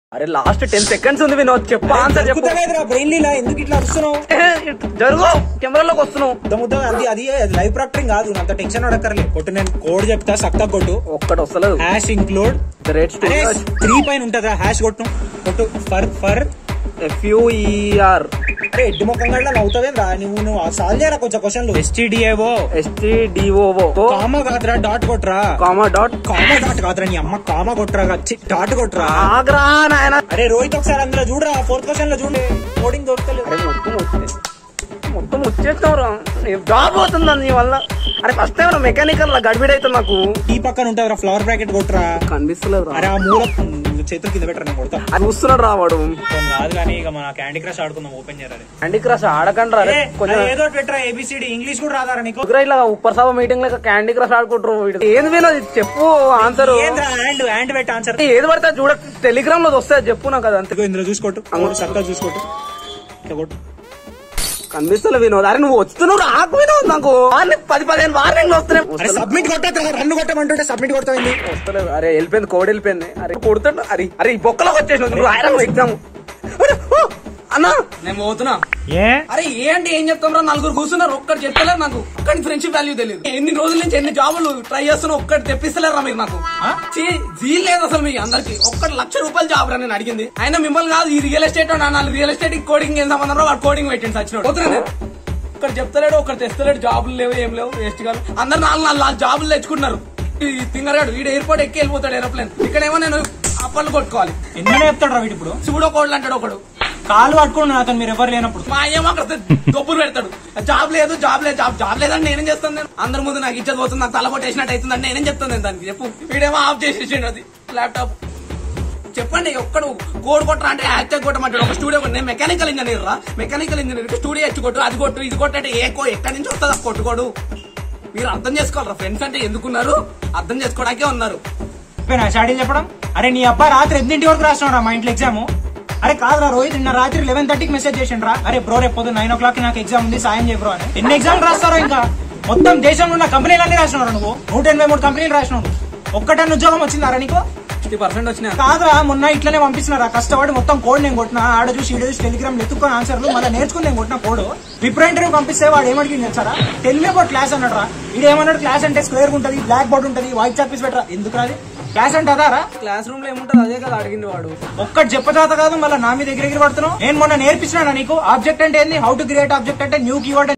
అరే last ten seconds ఉంది వినోద్ చెప్పు ఆన్సర్ చెప్పు కుదరలేదురా బ్రెయిన్ లీలా ఎందుకు ఇట్లా వస్తున్నావు ఏ, జరుగు కెమెరాలోకి వస్తున్నావు ముద్ద ముద్ద అది అది లైవ్ ప్రాక్టింగ్ కాదు అంత టెన్షన్ అడక్కర్లే కొట్టు నేను కోడ్ చెప్తా సక్తా కొట్టు ఒక్కటి వస్తలేదు హ్యాష్ ఇంక్లూడ్ రేట్స్ అరే త్రీ పైన ఉంటుందా హ్యాష్ కొట్టు కొట్టు ఫర్ ఫర్ ఎఫ్యూఈఆర్ అరే ఎడ్డు ముఖం గడ్డ నవ్వుతావేంద్రా నువ్వు నువ్వు సాల్వ్ చేయరా కొంచెం క్వశ్చన్లు ఎస్టీడిఏవో ఎస్టీడిఓఓ కామా కాదురా డాట్ కొట్రా కామా డాట్ కామా డాట్ కాదురా నీ అమ్మ కామా కొట్రా చి, డాట్ కొట్రా ఆగ్రా నాయన అరే రోహిత్ ఒకసారి అందులో చూడరా ఫోర్త్ క్వశ్చన్ లో చూడండి కోడింగ్ దొరకలేదు అరే మొత్తం వచ్చే- మొత్తం వచ్చేస్తావురా జాబ్ అవుతుందా నీ వల్ల అరే ఫస్ట్ టైం మెకానికల్ గడిబిడ్ అయితే నాకు ఈ పక్కన ఉంటుందిరా ఫ్లవర్ బ్రాకెట్ కొట్రా కనిపిస్తలేదు అరే ఆ మూల చేతుల కింద పెట్టరా నేను కొడతా అది చూస్తున్నాడు రా వాడు కొన్ని కాదు కానీ ఇక మన క్యాండీ క్రష్ ఆడుకుందాం ఓపెన్ చేయాలి క్యాండీ క్రష్ ఆడకండి రా అరే కొంచెం ఏదో ఒకటి పెట్టరా ఏబిసిడి ఇంగ్లీష్ కూడా రాదారా నీకు కుదిరా ఇట్లా ఉప్పర్ సభ మీటింగ్ లెక్క క్యాండీ క్రష్ ఆడుకుంటారు వీడు. ఏది వినోద్ ఇది చెప్పు ఆన్సర్ ఏంద్రా హ్యాండ్ హ్యాండ్ పెట్టి ఆన్సర్ ఏది పడితే అది చూడ టెలిగ్రామ్ లో వస్తే అది చెప్పు నాకు అది అంతే ఇందులో చూసుకోట్టు అవును చక్కగా చూసుకోట్టు ఇట్లా కొట్టు కనిపిస్తలే వినోద్ అరే నువ్వు వస్తున్నావు రాకు వినోద్ నాకు వార్నింగ్ పది పదిహేను వార్నింగ్ వస్తున్నాయి అరే వస్తలే- సబ్మిట్ కొట్టా రన్ను కొట్టమంటుంటే సబ్మిట్ కొడతాయింది వస్తలేదు అరే వెళ్ళిపోయింది కోడ్ వెళ్ళిపోయింది అరే కొడుతాడు అరే అరే ఈ బొక్కలోకి వచ్చేసిన నువ్వు రాయరా నువ్వు ఎగ్జామ్ అన్నా నేను పోతున్నా ఏ అరే ఏంటి ఏం చెప్తాం రా నలుగురు కూర్చున్నారు ఒక్కటి చెప్తలేరు నాకు ఒక్కటి ఫ్రెండ్షిప్ వాల్యూ తెలియదు ఎన్ని రోజుల నుంచి ఎన్ని జాబులు ట్రై చేస్తున్నా ఒక్కటి తెప్పిస్తలేరా మీరు నాకు చీ, జీల్ లేదు అసలు మీకు అందరికి ఒక్కటి లక్ష రూపాయలు జాబ్ రా నేను అడిగింది అయినా మిమ్మల్ని కాదు ఈ రియల్ ఎస్టేట్ నాలుగు రియల్ ఎస్టేట్ కోడింగ్ ఏం సంబంధం రా వాడు కోడింగ్ పెట్టింది సచ్చినోడు పోతున్నా నేను. ఒక్కటి చెప్తలేడు ఒకటి తెస్తలేడు జాబులు లేవు ఏం లేవు వేస్ట్ కాదు అందరు నాలుగు నాలుగు నాలుగు జాబులు తెచ్చుకుంటున్నారు ఈ తింగరాడు వీడు ఎయిర్పోర్ట్ ఎక్కి వెళ్ళిపోతాడు ఏరోప్లేన్ ఇక్కడేమో నేను అప్పలు కొట్టుకోవాలి ఎన్నో చెప్తాడు వీడు ఇప్పుడు చూడో కోడ్లు అంటాడు ఒకడు కాలు పట్టుకోండి అతను మీరు ఎవరు లేనప్పుడు మా అయ్యేమో అక్కడ డబ్బులు పెడతాడు జాబ్ లేదు జాబ్ లేదు జాబ్ జాబ్ లేదని నేనేం చేస్తాను నేను అందరి ముందు నాకు ఇచ్చేది పోతుంది నాకు తల కొట్టేసినట్టు అవుతుందని నేనేం చెప్తాను నేను దానికి చెప్పు వీడేమో ఆఫ్ చేసేసిండు అది ల్యాప్టాప్ చెప్పండి ఒక్కడు కోడ్ కొట్టరా అంటే హ్యాచ్ కొట్టమంటాడు ఒక స్టూడియో నేను మెకానికల్ ఇంజనీర్ రా మెకానికల్ ఇంజనీర్ స్టూడియో ఎచ్చు కొట్టు అది కొట్టు ఇది కొట్టు అంటే ఏ కో ఎక్కడి నుంచి వస్తుంది ఆ కొట్టుకోడు మీరు అర్థం చేసుకోవాలరా ఫ్రెండ్స్ అంటే ఎందుకున్నారు అర్థం చేసుకోవడానికే ఉన్నారు షాడీలు చెప్పడం అరే నీ అబ్బా రాత్రి ఎనిమిదింటి వరకు రాసినాడు మా ఇంట్లో ఎగ్జామ్ అరే కాదురా రోహిత్ నిన్న రాత్రి లెవెన్ థర్టీకి మెసేజ్ చేసిండ్రా అరే బ్రో రేపు పొద్దున్న నైన్ ఓ క్లాక్ నాకు ఎగ్జామ్ ఉంది సాయం చేయ బ్రో అని ఎన్ని ఎగ్జామ్ రాస్తారో ఇంకా మొత్తం దేశంలో ఉన్న కంపెనీలన్నీ రాసినారు నువ్వు నూట ఎనభై మూడు కంపెనీలు రాసినావు ఒక్కటన్న ఉద్యోగం వచ్చిందారా నీకు ఫిఫ్టీ పర్సెంట్ వచ్చిన కాదురా మొన్న ఇట్లనే పంపిస్తున్నారా కష్టపడి మొత్తం కోడ్ నేను కొట్టిన ఆడ చూసి ఈడ చూసి టెలిగ్రామ్ ఎత్తుకొని ఆన్సర్లు మళ్ళీ నేర్చుకుని నేను కొట్టిన కోడ్ విప్రో ఇంటర్వ్యూ పంపిస్తే వాడు ఏమడిగింది తెలుసారా టెల్ మీ అబౌట్ క్లాస్ అన్నాడు రా ఇది ఏమన్నాడు క్లాస్ అంటే స్క్వేర్ ఉంటుంది బ్లాక్ బోర్డ్ ఉంటుంది వైట్ చాక్ పీస్ పెట్టరా ఎందుకు రాది క్లాస్ అంటే అదారా క్లాస్ రూమ్ లో ఏముంటుంది అదే కదా అడిగింది వాడు ఒక్కటి చెప్పజాత కాదు మళ్ళీ నా మీద ఎగిరి ఎగిరి పడుతున్నావు నేను మొన్న నేర్పించినా నీకు ఆబ్జెక్ట్ అంటే ఏంది హౌ టు క్రియేట్ ఆబ్జెక్ట్ అంటే న్యూ కీవర్డ్